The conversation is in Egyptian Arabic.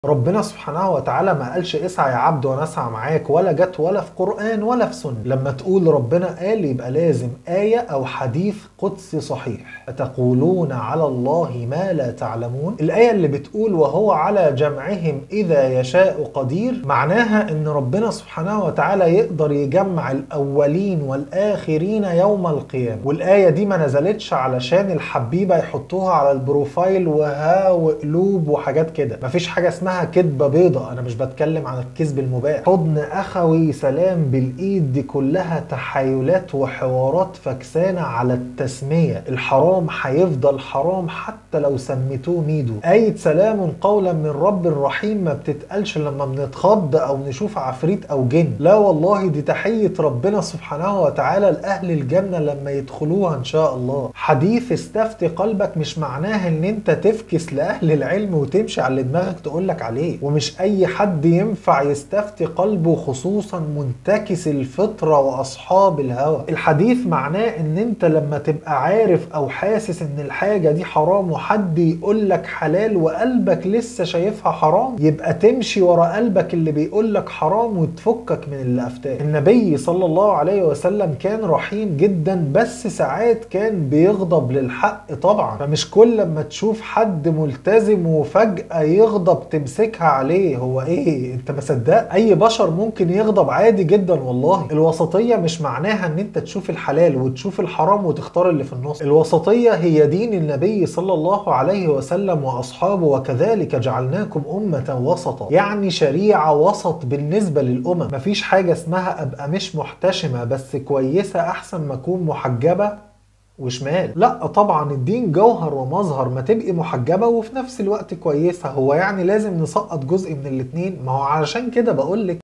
ربنا سبحانه وتعالى ما قالش اسعى يا عبد وانا اسعى معاك ولا جت ولا في قرآن ولا في سنة لما تقول ربنا قال يبقى لازم آية أو حديث قدسي صحيح أتقولون على الله ما لا تعلمون الآية اللي بتقول وهو على جمعهم إذا يشاء قدير معناها إن ربنا سبحانه وتعالى يقدر يجمع الأولين والآخرين يوم القيامة والآية دي ما نزلتش علشان الحبيبة يحطوها على البروفايل وها وقلوب وحاجات كده مفيش حاجة اسمها كدبة بيضة أنا مش بتكلم عن الكذب المباح حضن أخوي سلام بالإيد دي كلها تحايلات وحوارات فكسانة على التسمية الحرام هيفضل حرام حتى لو سميتوه ميدو آية سلام قولا من رب الرحيم ما بتتقالش لما بنتخض أو نشوف عفريت أو جن لا والله دي تحية ربنا سبحانه وتعالى لأهل الجنة لما يدخلوها إن شاء الله حديث استفتي قلبك مش معناها إن أنت تفكس لأهل العلم وتمشي على اللي دماغك تقولك عليه ومش أي حد ينفع يستفتي قلبه خصوصا منتكس الفطرة وأصحاب الهوى الحديث معناه إن أنت لما تبقى عارف أو حاسس إن الحاجة دي حرام وحد يقولك حلال وقلبك لسه شايفها حرام يبقى تمشي ورا قلبك اللي بيقولك حرام وتفكك من اللي أفتاه النبي صلى الله عليه وسلم كان رحيم جدا بس ساعات كان بيغضب للحق طبعا فمش كل ما تشوف حد ملتزم وفجأة يغضب تمسكها عليه هو ايه انت ما صدقت اي بشر ممكن يغضب عادي جدا والله الوسطية مش معناها ان انت تشوف الحلال وتشوف الحرام وتختار اللي في النص الوسطية هي دين النبي صلى الله عليه وسلم واصحابه وكذلك جعلناكم أمة وسطا يعني شريعة وسط بالنسبة للأمم مفيش حاجة اسمها ابقى مش محتشمة بس كويسة احسن ما اكون محجبة وشمال لا طبعا الدين جوهر ومظهر ما تبقي محجبه وفي نفس الوقت كويسه هو يعني لازم نسقط جزء من الاتنين ما هو علشان كده بقولك